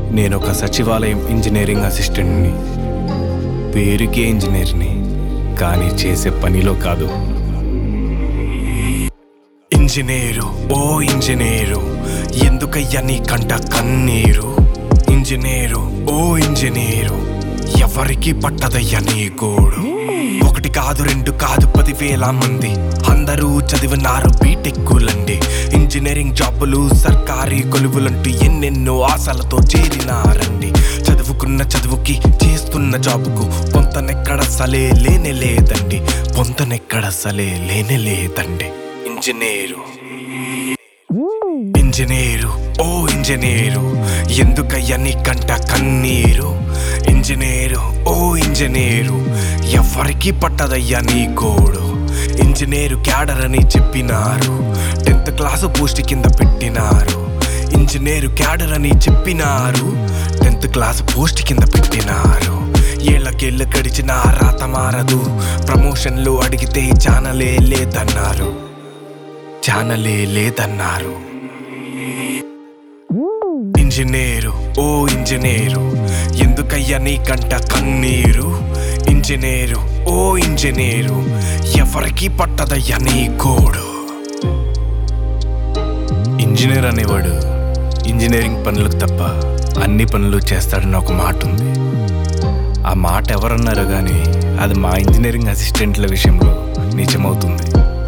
నేను ఒక సచివాలయం ఇంజనీరింగ్ అసిస్టెంట్ని పేరుకే ఇంజనీర్ని కానీ చేసే పనిలో కాదు ఇంజనీరు ఓ ఇంజనీరు ఎందుకయ్యా నీ కంట కన్నీరు ఇంజనీరు ఓ ఇంజనీరు ఎవరికి పట్టదయ్యా నీ గోడు ఒకటి కాదు రెండు కాదు పదివేల మంది అందరూ చదివినారు బీటెక్కులండి ఇంజనీరింగ్ జాబులు సర్కారీ కొలువులంటూ ఎన్నెన్నో ఆశలతో చేరినారండి చదువుకున్న చదువుకి చేస్తున్న జాబుకు పొంతనెక్కడ సలే లేనే లేదండి పొంతనెక్కడ సలే లేనే లేదండి ఇంజనీరు ఇంజనీరు ఓ ఇంజనీరు ఎందుకయ్యా నీ కంట కన్నీరు ఇంజనీరు ఓ ఇంజనీరు ఎవరికి పట్టదయ్యా నీ గోడు ఇంజనీరు క్యాడర్ అని చెప్పినారు టెన్త్ క్లాసు పోస్ట్ కింద పెట్టినారు ఇంజనీరు క్యాడర్ అని చెప్పినారు టెన్త్ క్లాస్ పోస్ట్ కింద పెట్టినారు ఏళ్ళకేళ్ళు గడిచిన రాత మారదు ప్రమోషన్లు అడిగితే ఛానలే లేదన్నారు ఛానలే లేదన్నారు ఇంజనీరు ఓ ఇంజనీరు ఎందుకయ్యా నీ కంట కన్నీరు ఇంజనీరు ఓ ఇంజనీరు ఎవరికి పట్టదయ్యా నీ కోడు ఇంజనీర్ అనేవాడు ఇంజనీరింగ్ పనులకు తప్ప అన్ని పనులు చేస్తాడని ఒక మాట ఉంది ఆ మాట ఎవరన్నారో కానీ అది మా ఇంజనీరింగ్ అసిస్టెంట్ల విషయంలో నిజమవుతుంది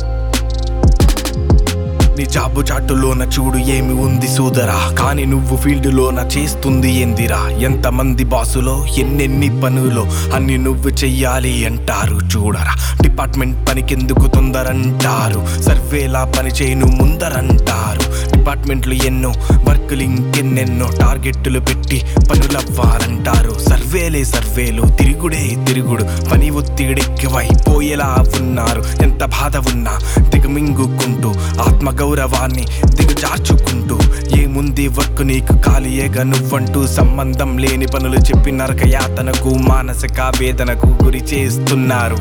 నీ జాబు చాటులోన చూడు ఏమి ఉంది సోదరా కానీ నువ్వు ఫీల్డ్ లోన చేస్తుంది ఏందిరా ఎంతమంది బాసులో ఎన్నెన్ని పనులో అన్ని నువ్వు చెయ్యాలి అంటారు చూడరా డిపార్ట్మెంట్ పనికెందుకు తొందరంటారు సర్వేలా పని చేయను ముందరంటారు డిపార్ట్మెంట్లు ఎన్నో వర్కులు ఇంకెన్నెన్నో టార్గెట్లు పెట్టి పనులవ్వాలంటారు సర్వేలే సర్వేలు తిరుగుడే తిరుగుడు పని ఒత్తిడికివై పోయేలా ఉన్నారు ఎంత బాధ ఉన్నా దిగమింగుకుంటూ ఆత్మగౌరవాన్ని దిగజార్చుకుంటూ ఏముంది వర్క్ నీకు ఖాళీయేగా నువ్వంటూ సంబంధం లేని పనులు చెప్పి నరక యాతనకు మానసిక వేదనకు గురి చేస్తున్నారు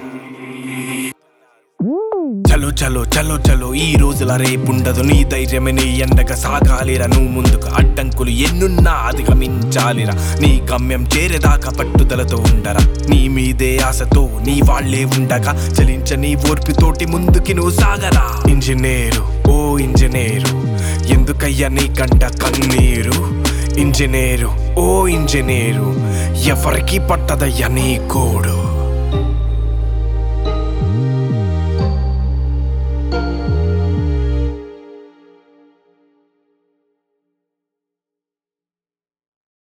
చలో చలో చలో చలో ఈ రోజుల రేపుండదు నీ ధైర్యమే నీ ఎండగా సాగాలిరా నువ్వు ముందుకు అడ్డంకులు ఎన్నున్నా అధిగమించాలిరా నీ గమ్యం చేరేదాకా పట్టుదలతో ఉండరా నీ మీదే ఆశతో నీ వాళ్ళే ఉండగా చలించని ఓర్పితోటి ముందుకి నువ్వు సాగరా ఇంజనీరు ఓ ఇంజనీరు ఎందుకయ్యా నీ కంట కన్నీరు ఇంజనీరు ఓ ఇంజనీరు ఎవరికి పట్టదయ్యా నీ కోడు